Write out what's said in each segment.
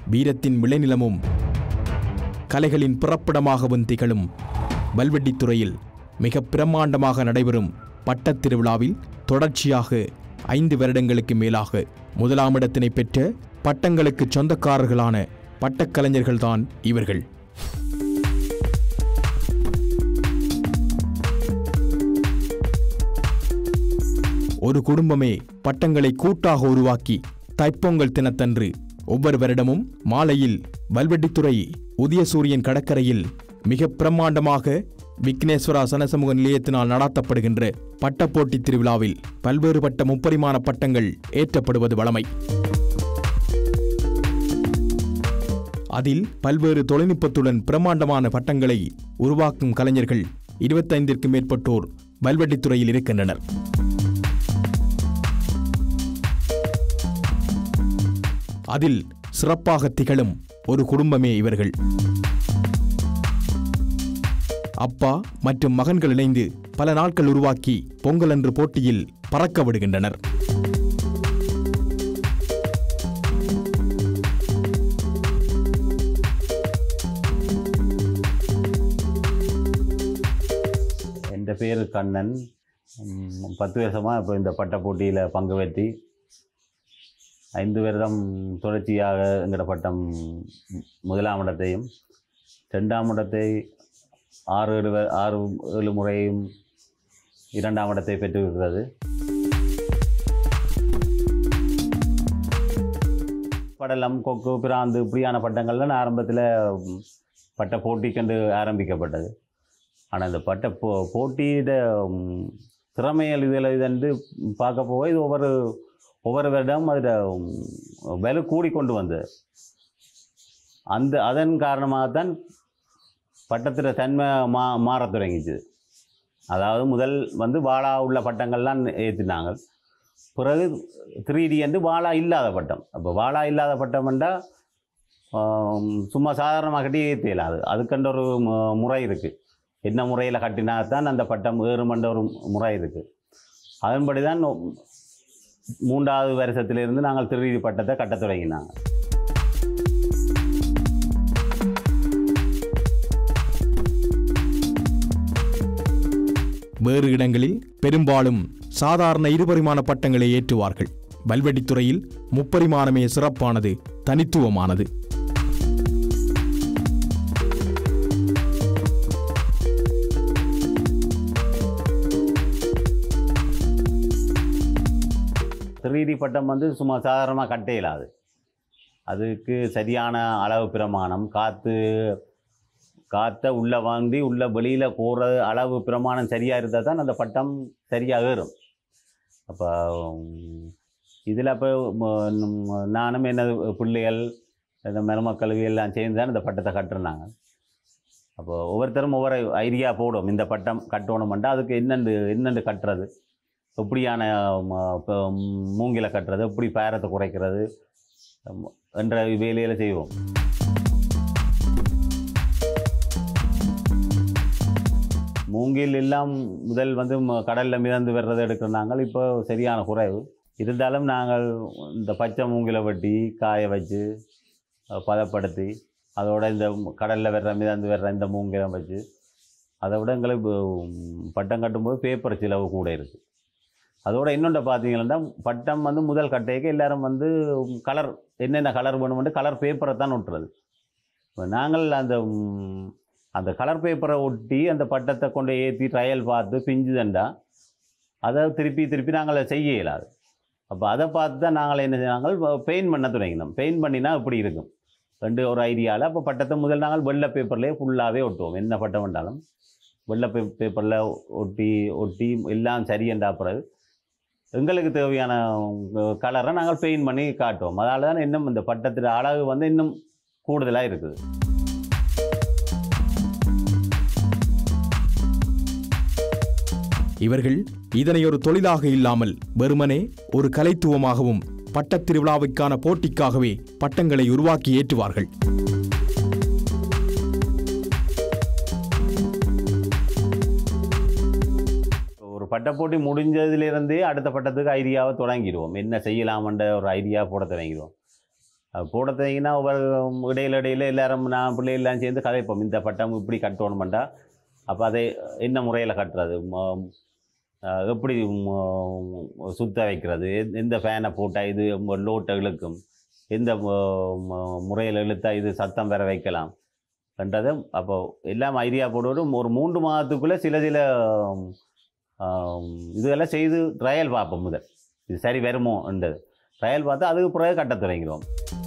வீரத்தின் விளைநிலமும் கலைகளின் பிறப்பிடமாகவும் திகழும் வல்வெட்டித்துறையில் மிக பிரம்மாண்டமாக நடைபெறும் பட்டத் திருவிழாவில் தொடர்ச்சியாக ஐந்து வருடங்களுக்கு மேலாக முதலாம் இடத்தினை பெற்ற பட்டங்களுக்கு சொந்தக்காரர்களான பட்டக்கலைஞர்கள்தான் இவர்கள் ஒரு குடும்பமே பட்டங்களை கூட்டாக உருவாக்கி தைப்பொங்கல் தினத்தன்று ஒவ்வொரு வருடமும் மாலையில் வல்வெட்டித்துறை உதயசூரியன் கடற்கரையில் மிக பிரம்மாண்டமாக விக்னேஸ்வரா சனசமூக நிலையத்தினால் நடாத்தப்படுகின்ற பட்டப்போட்டித் திருவிழாவில் பல்வேறுபட்ட முப்பரிமாண பட்டங்கள் ஏற்றப்படுவது வழமை அதில் பல்வேறு தொழில்நுட்பத்துடன் பிரம்மாண்டமான பட்டங்களை உருவாக்கும் கலைஞர்கள் இருபத்தைந்திற்கும் மேற்பட்டோர் வல்வெட்டித்துறையில் இருக்கின்றனர் அதில் சிறப்பாக திகழும் ஒரு குடும்பமே இவர்கள் அப்பா மற்றும் மகன்கள் இணைந்து பல நாட்கள் உருவாக்கி பொங்கல் அன்று போட்டியில் பறக்க விடுகின்றனர் എൻ്റെ பேர் கண்ணன் ம், பத்து வருஷமாக இப்போ இந்த பட்ட போட்டியில் பங்கு பெற்றி ஐந்து வருடம் தொடர்ச்சியாக எங்கட பட்டம் ம், முதலாம் இடத்தையும் ரெண்டாம் இடத்தை ஆறு ஏழு வ- ஆறு ஏழு முறையும் இரண்டாம் இடத்தை பெற்றிருக்கிறது படலம் கொக்கு பிராந்து இப்படியான பட்டங்கள்லாம் ஆரம்பத்தில் பட்ட போட்டிக்கண்டு ஆரம்பிக்கப்பட்டது ஆனால் இந்த பட்ட போ போட்டியிட ம், திறமைகள் இதில் இதென்று பார்க்க போக இது ஒவ்வொரு ஒவ்வொரு வருடம் அதில் விலை கூடி கொண்டு வந்தது அந்த அதன் காரணமாகத்தான் பட்டத்தில் தன்மை மா மாறத் தொடங்கிச்சு அதாவது முதல் வந்து வாழா உள்ள பட்டங்கள்லாம் ஏற்றினாங்க பிறகு த்ரீ டி என்று வாழா இல்லாத பட்டம் அப்போ வாழா இல்லாத பட்டம் என்றால் சும்மா சாதாரணமாக கட்டி ஏற்றிடலாம் அது அதுக்கென்ற ஒரு மு- முறை இருக்குது என்ன முறையில் கட்டினா தான் அந்த பட்டம் ஏறுமன்ற ஒரு முறை இருக்குது அதன்படி தான் மூன்றாவது வருஷத்திலிருந்து நாங்கள் திருநீதி பட்டத்தை கட்டத் தொடங்கினாங்க வேறு இடங்களில் பெரும்பாலும் சாதாரண இருபரிமாண பட்டங்களை ஏற்றுவார்கள் வல்வெட்டித்துறையில் முப்பரிமாணமே சிறப்பானது தனித்துவமானது த்ரீடி பட்டம் வந்து சும்மா சாதாரணமாக கட்ட இயலாது அதுக்கு சரியான அளவு பிரமாணம் காற்று காற்றை உள்ளே வாங்கி உள்ளே வெளியில் போகிற அளவு பிரமாணம் சரியாக இருந்தால் தான் அந்த பட்டம் சரியாக ஏறும் அப்போ இதில் இப்போ நானும் எனது பிள்ளைகள் இந்த மருமக்கள் எல்லாம் சேர்ந்து தான் இந்த பட்டத்தை கட்டுறாங்க அப்போ ஒவ்வொருத்தரும் ஒவ்வொரு ஐடியா போடும் இந்த பட்டம் கட்டணுமெண்டா அதுக்கு என்னென்று என்னென்று கட்டுறது எப்படியான ம, இப்போ மூங்கில கட்டுறது எப்படி பேரத்தை குறைக்கிறது ம், என்ற வேலையில் செய்வோம் மூங்கில் எல்லாம் முதல் வந்து ம- கடல்ல மிதந்து வர்றதை எடுக்கிறாங்க இப்போ சரியான குறைவு இருந்தாலும் நாங்கள் இந்த பச்சை மூங்கிலை வெட்டி காய வச்சு அஹ், பதப்படுத்தி அதோட இந்த கடலில் வர்ற மிதந்து வர்ற இந்த மூங்கிலை வச்சு அதை விட எங்களுக்கு உம், பட்டம் கட்டும்போது பேப்பர் செலவு கூட இருக்குது அதோட இன்னொன்று பார்த்தீங்கன்னா பட்டம் வந்து முதல் கட்டைக்கு எல்லாரும் வந்து கலர் என்னென்ன கலர் வேணுமென்று கலர் பேப்பரை தான் ஒட்டுறது இப்போ நாங்கள் அந்த உம், அந்த கலர் பேப்பரை ஒட்டி அந்த பட்டத்தை கொண்டு ஏற்றி ட்ரையல் பார்த்து பிஞ்சுதண்டா அதை திருப்பி திருப்பி நாங்கள் அதை செய்ய இயலாது அப்போ அதை பார்த்து தான் நாங்கள் என்ன செய்யறாங்க பெயிண்ட் பண்ண தொடங்கினோம் பெயிண்ட் பண்ணினா இப்படி இருக்கும் ரெண்டு ஒரு ஐடியாவில் அப்போ பட்டத்தை முதல் நாங்கள் வெள்ளை பேப்பர்லேயே ஃபுல்லாகவே ஒட்டுவோம் என்ன பட்டம் வேண்டாலும் வெள்ளை பே பேப்பரில் ஒட்டி ஒட்டி எல்லாம் சரியண்டா பிறகு எங்களுக்கு தேவையான கலரை நாங்கள் பெயிண்ட் பண்ணி காட்டுவோம் அதால தான் இன்னும் இந்த பட்டத்தில் அழகு வந்து இன்னும் கூடுதலாக இருக்குது இவர்கள் இதனை ஒரு தொழிலாக இல்லாமல் வெறுமனே ஒரு கலைத்துவமாகவும் பட்டத் திருவிழாவுக்கான போட்டிக்காகவே பட்டங்களை உருவாக்கி ஏற்றுவார்கள் ஒரு பட்டப்போட்டி முடிஞ்சதுலேருந்தே அடுத்த பட்டத்துக்கு ஐடியாவை தொடங்கிடுவோம் என்ன செய்யலாமன்ற ஒரு ஐடியா போட தொடங்கிடுவோம் அது போட தெரியுங்கன்னா ஒவ்வொரு இடையில இடையில எல்லாரும் நான் பிள்ளைகள்லாம் சேர்ந்து கதைப்போம் இந்த பட்டம் இப்படி கட்டணுமெண்டா அப்போ அதை என்ன முறையில் கட்டுறது ம- அஹ் எப்படி ம- சுத்த வைக்கிறது எந்த- எந்த ஃபேனை போட்டால் இது லோட்டை இழுக்கும் எந்த முறையில் இழுத்தா இது சத்தம் பெற வைக்கலாம் என்றது அப்போ எல்லாம் ஐடியா போடுவதும் ஒரு மூன்று மாதத்துக்குள்ளே சில சில ஆம், இதெல்லாம் செய்து ட்ரையல் பார்ப்போம் முதல் இது சரி வருமோ என்றது ட்ரையல் பார்த்து அதுக்கு பிறகு கட்டத் தொடங்கிடுவோம்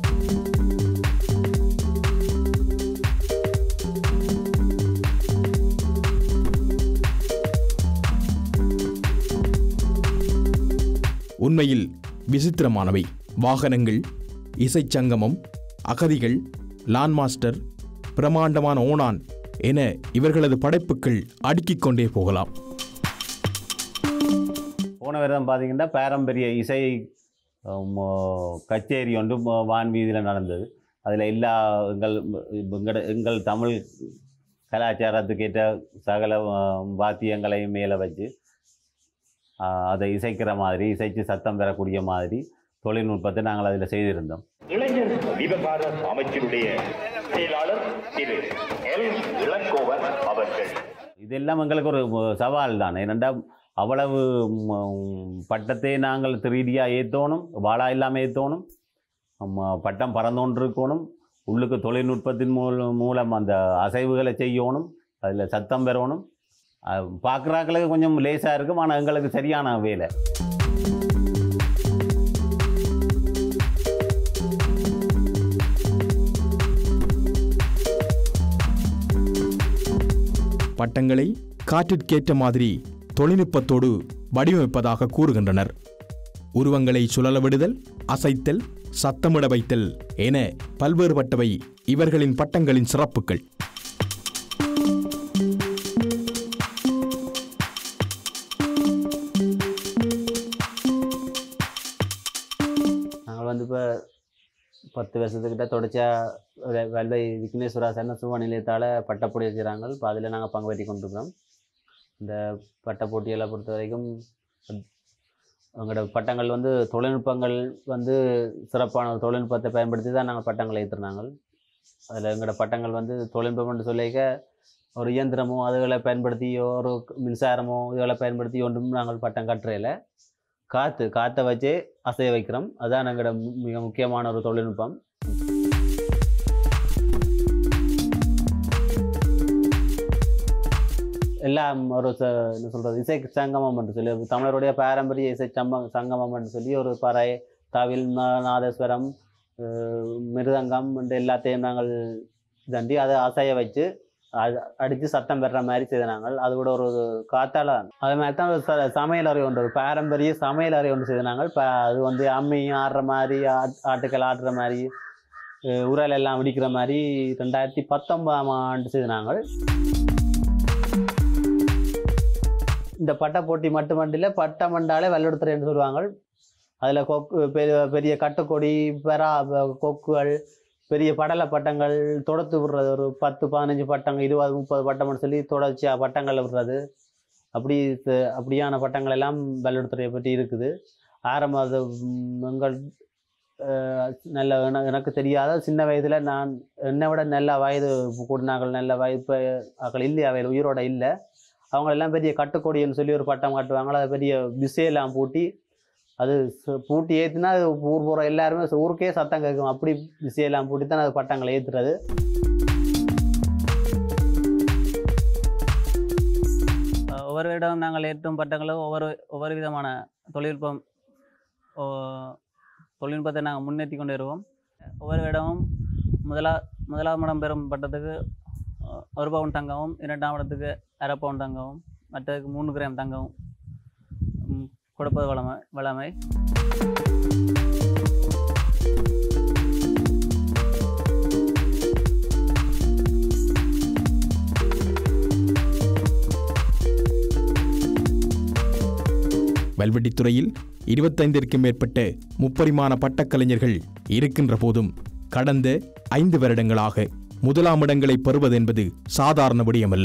உண்மையில் விசித்திரமானவை வாகனங்கள் இசைச்சங்கமம் அகதிகள் லான் மாஸ்டர் பிரமாண்டமான ஓணான் என இவர்களது படைப்புகள் அடுக்கிக் கொண்டே போகலாம் போன வருடம் பார்த்தீங்கன்னா பாரம்பரிய இசை ஆம், கச்சேரி ஒன்று ம- வான் வீதியில் நடந்தது அதில் எல்லா எங்கள் எங்கட எங்கள் தமிழ் கலாச்சாரத்துக்கு ஏற்ற சகல ஆ, வாத்தியங்களையும் மேலே வச்சு ஆ, அதை இசைக்கிற மாதிரி இசைச்சு சத்தம் பெறக்கூடிய மாதிரி தொழில்நுட்பத்தை நாங்கள் அதில் செய்திருந்தோம் இளைஞர் விவகார அமைச்சருடைய செயலாளர் திரு எல் இளங்கோவன் அவர்கள் இதெல்லாம் எங்களுக்கு ஒரு சவால் தான் ஏனெண்டா அவ்வளவு ம், பட்டத்தை நாங்கள் த்ரீடியாக ஏற்றணும் வாழா இல்லாமல் ஏற்றணும் பட்டம் பறந்தோன்று இருக்கணும் உள்ளுக்கு தொழில்நுட்பத்தின் மூலம் மூலம் அந்த அசைவுகளை செய்யணும் அதில் சத்தம் பெறணும் பார்க்குறாக்களுக்கு கொஞ்சம் லேசாக இருக்கும் ஆனால் எங்களுக்கு சரியான வேலை பட்டங்களை காற்றிற்கேற்ற மாதிரி தொழில்நுட்பத்தோடு வடிவமைப்பதாக கூறுகின்றனர் உருவங்களை சுழல விடுதல் அசைத்தல் சத்தமிட வைத்தல் என பல்வேறுபட்டவை இவர்களின் பட்டங்களின் சிறப்புகள் நாங்கள் வந்து இப்போ பத்து வருஷத்துக்கிட்ட தொடர்ச்சியாக வெள்ளை விக்னேஸ்வரா சன்ன சுவ நிலையத்தால் பட்டப்பொடி வச்சுக்கிறாங்க இப்போ அதில் நாங்கள் பங்கு பெற்றி கொண்டிருக்கிறோம் இந்த பட்ட போட்டிகளை பொறுத்த வரைக்கும் எங்களோட பட்டங்கள் வந்து தொழில்நுட்பங்கள் வந்து சிறப்பான ஒரு தொழில்நுட்பத்தை பயன்படுத்தி தான் நாங்கள் பட்டங்களை ஏற்றுனாங்க அதில் எங்களோட பட்டங்கள் வந்து தொழில்நுட்பம்னு சொல்லிக்க ஒரு இயந்திரமோ அதுகளை பயன்படுத்தியோ ஒரு மின்சாரமோ இதுகளை பயன்படுத்தி ஒன்றும் நாங்கள் பட்டம் கட்டுறையில் காற்று காற்றை வச்சே அசைய வைக்கிறோம் அதான் எங்களோட மு- மிக முக்கியமான ஒரு தொழில்நுட்பம் எல்லாம் ஒரு ச என்ன சொல்கிறது இசை சங்கமம் என்று சொல்லி தமிழருடைய பாரம்பரிய இசை சம்ம சங்கமம் என்று சொல்லி ஒரு பறை தவில் நா- நாதஸ்வரம் அஹ், மிருதங்கம் என்று எல்லாத்தையும் நாங்கள் தண்டி அதை அசைய வச்சு அது- அடித்து சத்தம் பெறுற மாதிரி செய்த நாங்கள் அது கூட ஒரு காத்தால அது மாதிரி தான் ஒரு ச- சமையல் அறை ஒன்று ஒரு பாரம்பரிய சமையல் அறை ஒன்று செய்த நாங்கள் இப்போ அது வந்து அம்மியும் ஆடுற மாதிரி ஆட்- ஆட்டுக்கள் ஆடுற மாதிரி அஹ், உரல் எல்லாம் வெடிக்கிற மாதிரி ரெண்டாயிரத்தி பத்தொன்பதாம் ஆண்டு செய்த நாங்கள் இந்த பட்ட போட்டி மட்டுமண்டில பட்ட மண்டாலே வெள்ளெடுத்துறை என்று சொல்லுவாங்க அதில் கொக்கு பெரிய பெரிய கட்டுக்கொடி பெறா ப- கொக்குகள் பெரிய படலை பட்டங்கள் தொடர்த்து விடுறது ஒரு பத்து பதினஞ்சு பட்டங்கள் இருபது முப்பது பட்டம்னு சொல்லி தொடர்ச்சியாக பட்டங்கள் விடுறது அப்படி த- அப்படியான பட்டங்கள் எல்லாம் வெள்ளெடுத்துறையை பற்றி இருக்குது ஆரம்ப அது ம், எங்கள் அஹ், நல்ல என- எனக்கு தெரியாத சின்ன வயதில் நான் என்னை விட நல்ல வயது கூடினார்கள் நல்ல வயது இப்போ அவர்கள் இல்லை அவையில் உயிரோட இல்லை அவங்க எல்லாம் பெரிய கட்டுக்கொடின்னு சொல்லி ஒரு பட்டம் காட்டுவாங்க அதை பெரிய விசையெல்லாம் பூட்டி அது ச- பூட்டி ஏற்றினா அது ஊர் போகிற எல்லாருமே ச- ஊருக்கே சத்தம் கேட்கும் அப்படி விசையெல்லாம் பூட்டி தான் அது பட்டங்களை ஏற்றுறது அஹ் ஒவ்வொரு இடம் நாங்கள் ஏற்றும் பட்டங்களும் ஒவ்வொரு ஒவ்வொரு விதமான தொழில்நுட்பம் ஓ- தொழில்நுட்பத்தை நாங்கள் முன்னேற்றி கொண்டு வருவோம் ஒவ்வொரு இடமும் முதலா முதலாம் இடம் பெறும் பட்டத்துக்கு அஹ், ஒரு பவுன் தங்கமும் இரண்டாம் இடத்துக்கு அரை பவுன் தங்கமும் மற்றதுக்கு மூணு கிராம் தங்கமும் ம், கொடுப்பது வளமை வளமை வல்வெட்டித்துறையில் இருபத்தைந்திற்கும் மேற்பட்ட முப்பரிமாண பட்டக்கலைஞர்கள் இருக்கின்ற போதும் கடந்த ஐந்து வருடங்களாக முதலாம் இடங்களை பெறுவதென்பது சாதாரண விடயமல்ல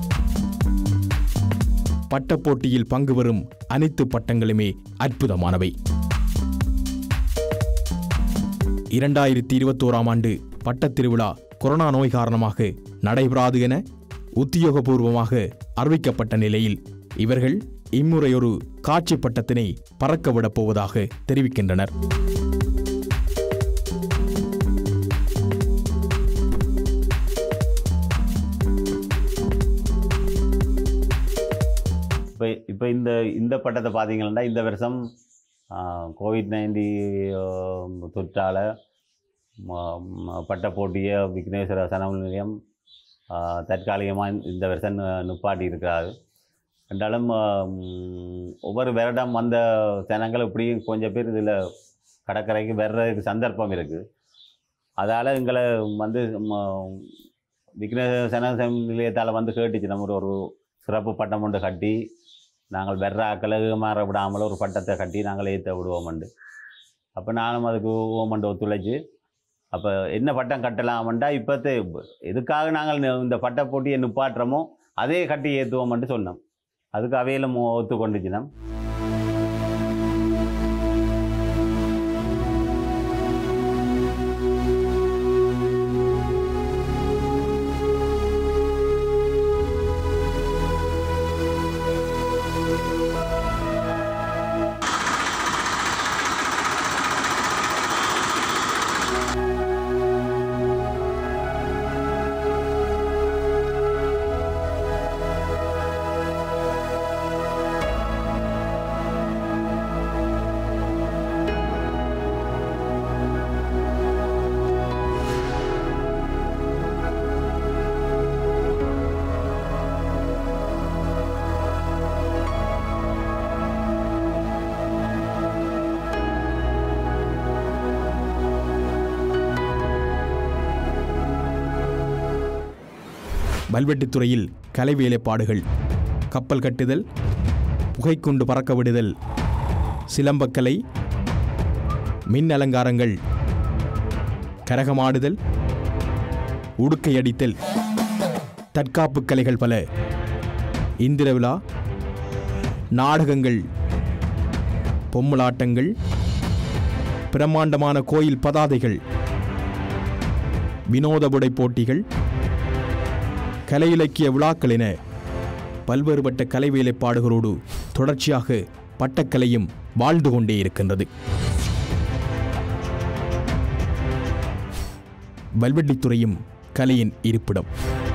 பட்டப் போட்டியில் பங்கு பெறும் அனைத்து பட்டங்களுமே அற்புதமானவை இரண்டாயிரத்தி இருபத்தோராம் ஆண்டு பட்டத் திருவிழா கொரோனா நோய் காரணமாக நடைபெறாது என உத்தியோகபூர்வமாக அறிவிக்கப்பட்ட நிலையில் இவர்கள் இம்முறை ஒரு காட்சி பட்டத்தினை பறக்கவிடப் போவதாக தெரிவிக்கின்றனர் இப்போ இப்போ இந்த இந்த பட்டத்தை பார்த்தீங்கன்னா இந்த வருஷம் கோவிட் நைன்டி தொற்றால் பட்ட போட்டியை விக்னேஸ்வர சனவல் நிலையம் தற்காலிகமாக இந்த வருஷம் நிப்பாட்டி இருக்கிறாரு என்றாலும் ம், ஒவ்வொரு வருடம் வந்த ஜனங்கள் இப்படியும் கொஞ்சம் பேர் இதில் கடற்கரைக்கு வர்றதுக்கு சந்தர்ப்பம் இருக்குது அதால் எங்களை வந்து விக்னேஸ்வர சன நிலையத்தால் வந்து கேட்டுச்சு நம்ம ஒரு ஒரு சிறப்பு பட்டம் ஒன்று கட்டி நாங்கள் வெற ஆக்களுக்கு மாற விடாமல் ஒரு பட்டத்தை கட்டி நாங்கள் ஏற்ற விடுவோம்ண்டு அப்போ நானும் அதுக்கு ஓமண்டு ஒத்துழைச்சு அப்போ என்ன பட்டம் கட்டலாமண்டா இப்போத்து எதுக்காக நாங்கள் நி- இந்த பட்ட போட்டியை நிப்பாட்டுறோமோ அதே கட்டி ஏற்றுவோம்ட்டு சொன்னோம் அதுக்கு அவையிலும் ஒத்துக்கொண்டுச்சினோம் வல்வெட்டித்துறையில் கலை வேலைப்பாடுகள் கப்பல் கட்டுதல் புகைக்குண்டு பறக்க விடுதல் சிலம்பக்கலை மின் அலங்காரங்கள் கரகமாடுதல் உடுக்கையடித்தல் தற்காப்பு கலைகள் பல இந்திர விழா நாடகங்கள் பொம்மலாட்டங்கள் பிரம்மாண்டமான கோயில் பதாதைகள் வினோத புடை போட்டிகள் கலை இலக்கிய விழாக்கள் என பல்வேறுபட்ட கலை வேலைப்பாடுகளோடு தொடர்ச்சியாக பட்டக்கலையும் வாழ்ந்து கொண்டே இருக்கின்றது வல்வெட்டித்துறையும் கலையின் இருப்பிடம்